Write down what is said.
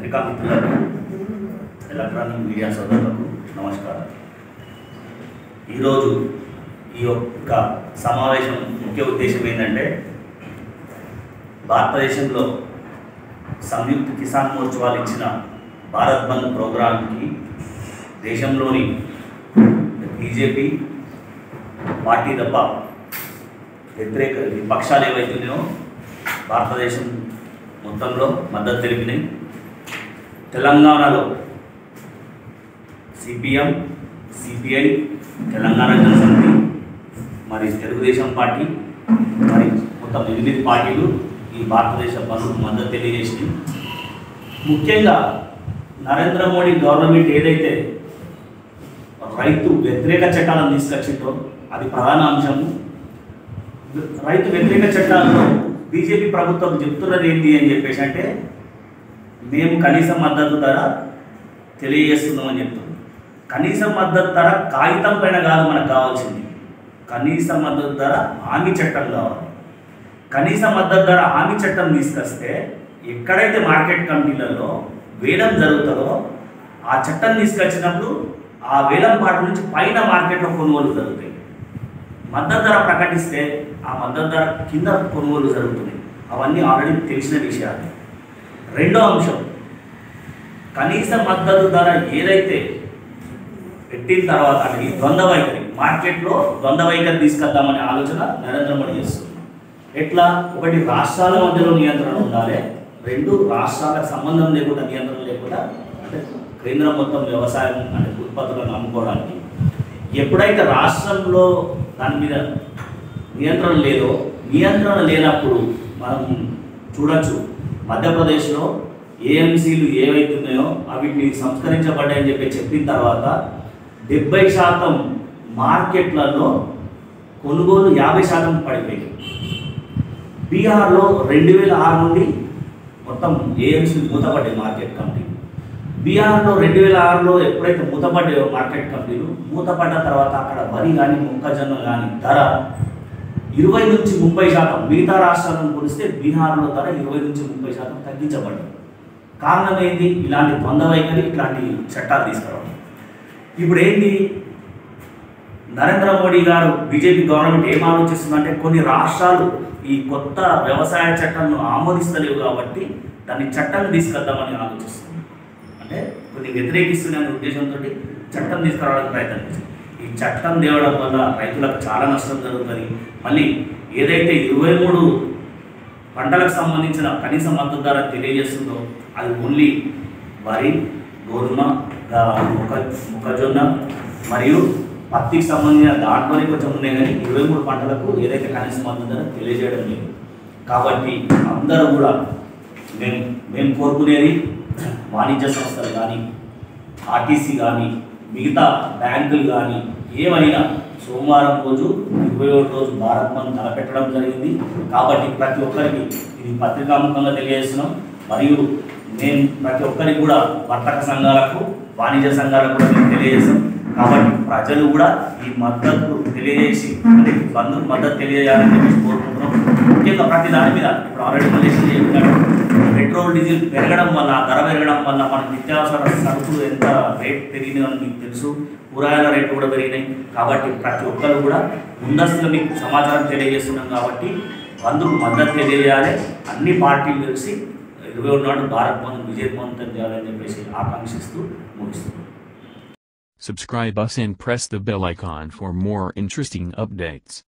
పత్రికా మిత్రులకు electronic media సోదరులకు నమస్కారం ఈరోజు ఈ యొక్క సమావేశం ముఖ్య ఉద్దేశం ఏంటంటే భారతదేశంలో సంయుక్త కిసాన్ మోర్చా వాళ్ళు ఇచ్చిన భారత్ బంద్ ప్రోగ్రాంకి దేశంలోని బీజేపీ పార్టీ తప్ప వ్యతిరేక విపక్షాలు ఏవైతే ఉన్నాయో భారతదేశం మొత్తంలో మద్దతు తెలిపినాయి తెలంగాణలో సిపిఎం సిపిఐ తెలంగాణ జనసమితి మరి తెలుగుదేశం పార్టీ మరి మొత్తం ఎనిమిది పార్టీలు ఈ భారతదేశ బంద్కు మద్దతు తెలియజేసింది ముఖ్యంగా నరేంద్ర మోడీ గవర్నమెంట్ ఏదైతే రైతు వ్యతిరేక చట్టాలను తీసుకొచ్చిందో అది ప్రధాన అంశము రైతు వ్యతిరేక చట్టాల్లో బీజేపీ ప్రభుత్వం చెప్తున్నది ఏంటి అని చెప్పేసి అంటే మేము కనీస మద్దతు ధర తెలియజేస్తున్నామని చెప్తుంది కనీస మద్దతు ధర కాగితం పైన కాదు మనకు కావాల్సింది కనీస మద్దతు ధర హామీ చట్టం కావాలి కనీస మద్దతు ధర హామీ చట్టం తీసుకొస్తే ఎక్కడైతే మార్కెట్ కమిటీలలో వేలం జరుగుతుందో ఆ చట్టం తీసుకొచ్చినప్పుడు ఆ వేలం పాటు నుంచి పైన మార్కెట్లో కొనుగోలు జరుగుతాయి మద్దతు ధర ప్రకటిస్తే ఆ మద్దతు ధర కింద కొనుగోలు జరుగుతుంది అవన్నీ ఆల్రెడీ తెలిసిన విషయాలు రెండో అంశం కనీస మద్దతు ధర ఏదైతే పెట్టిన తర్వాత అంటే ఈ ద్వంద్వ వైఖరి మార్కెట్లో ద్వంద్వ వైఖరి తీసుకొద్దామనే ఆలోచన నరేంద్ర మోడీ చేస్తుంది ఎట్లా ఒకటి రాష్ట్రాల మధ్యలో నియంత్రణ ఉండాలి రెండు రాష్ట్రాలకు సంబంధం లేకుండా నియంత్రణ లేకుండా అంటే కేంద్రం మొత్తం వ్యవసాయం అంటే ఉత్పత్తులను అమ్ముకోవడానికి ఎప్పుడైతే రాష్ట్రంలో దాని మీద నియంత్రణ లేదో నియంత్రణ లేనప్పుడు మనం చూడొచ్చు మధ్యప్రదేశ్లో ఏఎంసీలు ఏవైతే ఉన్నాయో అవిటిని సంస్కరించబడ్డాయని చెప్పి చెప్పిన తర్వాత డెబ్బై శాతం మార్కెట్లలో కొనుగోలు యాభై శాతం పడిపోయింది బీహార్లో రెండు వేల ఆరు నుండి మొత్తం ఏఎంసీ మూతపడ్డాయి మార్కెట్ కంపెనీ బీహార్లో రెండు వేల ఆరులో ఎప్పుడైతే మూతపడ్డాయో మార్కెట్ కంపెనీలు మూతపడ్డ తర్వాత అక్కడ వరి కానీ మొక్కజొన్న కానీ ధర ఇరవై నుంచి ముప్పై శాతం మిగతా రాష్ట్రాలను పోలిస్తే బీహార్లో ధర ఇరవై నుంచి ముప్పై శాతం తగ్గించబడింది కారణం ఏంటి ఇలాంటి ద్వంద్వ వైఖరి ఇట్లాంటి చట్టాలు తీసుకురావడం ఇప్పుడు ఏంటి నరేంద్ర మోడీ గారు బీజేపీ గవర్నమెంట్ ఏం ఆలోచిస్తుందంటే కొన్ని రాష్ట్రాలు ఈ కొత్త వ్యవసాయ చట్టాలను ఆమోదిస్తలేవు కాబట్టి దాన్ని చట్టం తీసుకొద్దామని ఆలోచిస్తుంది అంటే కొన్ని వ్యతిరేకిస్తున్న ఉద్దేశంతో చట్టం తీసుకురావడానికి ప్రయత్నం చేస్తుంది ఈ చట్టం తేవడం వల్ల రైతులకు చాలా నష్టం జరుగుతుంది మళ్ళీ ఏదైతే ఇరవై మూడు పంటలకు సంబంధించిన కనీస మద్దతు ధర తెలియజేస్తుందో అది ఓన్లీ వరి గోధుమ గా- మొక్క మొక్కజొన్న మరియు పత్తికి సంబంధించిన దాంట్లోనే కొంచెం ఉన్నాయి కానీ ఇరవై మూడు పంటలకు ఏదైతే కనీస మద్దతు ధర తెలియజేయడం లేదు కాబట్టి అందరూ కూడా మేము మేము కోరుకునేది వాణిజ్య సంస్థలు కానీ ఆర్టీసీ కానీ మిగతా బ్యాంకులు కానీ ఏమైనా సోమవారం రోజు ఇరవై ఒకటి రోజు భారత్ బంద్ తలపెట్టడం జరిగింది కాబట్టి ప్రతి ఒక్కరికి ఇది పత్రికాముఖంగా తెలియజేస్తున్నాం మరియు మేము ప్రతి ఒక్కరికి కూడా వర్తక సంఘాలకు వాణిజ్య సంఘాలకు కూడా మేము తెలియజేస్తాం కాబట్టి ప్రజలు కూడా ఈ మద్దతు తెలియజేసి అంటే బంధుకు మద్దతు తెలియజేయాలని చెప్పేసి కోరుకుంటున్నాం ముఖ్యంగా ప్రతి దాని మీద ఇప్పుడు ఆల్రెడీ మళ్ళీ చెప్పినట్టు పెట్రోల్ డీజిల్ పెరగడం వల్ల ధర పెరగడం వల్ల మన నిత్యావసర సరుకులు ఎంత రేట్ పెరిగిందని మీకు తెలుసు కూరగాయల రేట్లు కూడా పెరిగినాయి కాబట్టి ప్రతి ఒక్కరు కూడా ముందస్తుగా మీకు సమాచారం తెలియజేస్తున్నాం కాబట్టి అందుకు మద్దతు తెలియజేయాలి అన్ని పార్టీలు కలిసి ఇరవై నాడు భారత్ బంద్ విజయవంతం చేయాలని చెప్పేసి ఆకాంక్షిస్తూ ముగిస్తున్నాం Subscribe us and press the bell icon for more interesting updates.